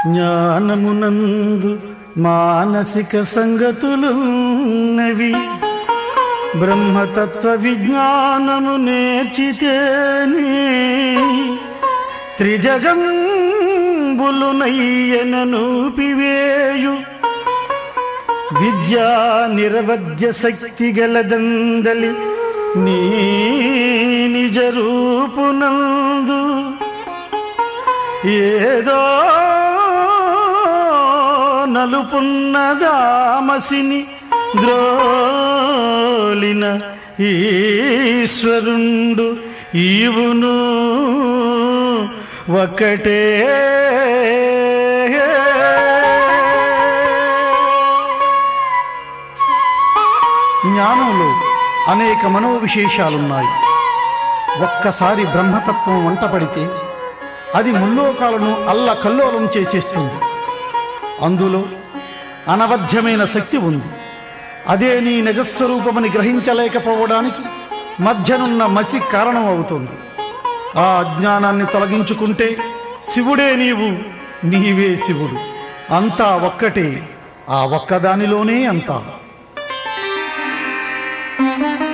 జ్ఞానమునందు మానసిక సంగతులున్నవి బ్రహ్మతత్వ విజ్ఞానము నేర్చితేనే త్రిజగంబులు నయ్యనను పివేయు విద్యా నిరవధ్య శక్తి గలదందలి నీ నిజ రూపునందు ఏదో నలుపున్నదామసిని ద్రోలిన ఈశ్వరుండు ఈవును ఒక్కటే జ్ఞానంలో అనేక మనోవిశేషాలున్నాయి ఒక్కసారి బ్రహ్మతత్వం వంటపడితే అది ముల్లోకాలను అల్లకల్లోలం చేసేస్తుంది అందులో అనవధ్యమైన శక్తి ఉంది అదే నీ నిజస్వరూపమని గ్రహించలేకపోవడానికి మధ్యనున్న మసి కారణం అవుతుంది ఆ అజ్ఞానాన్ని తొలగించుకుంటే శివుడే నీవు నీవే శివుడు అంతా ఒక్కటే ఆ ఒక్కదానిలోనే అంతా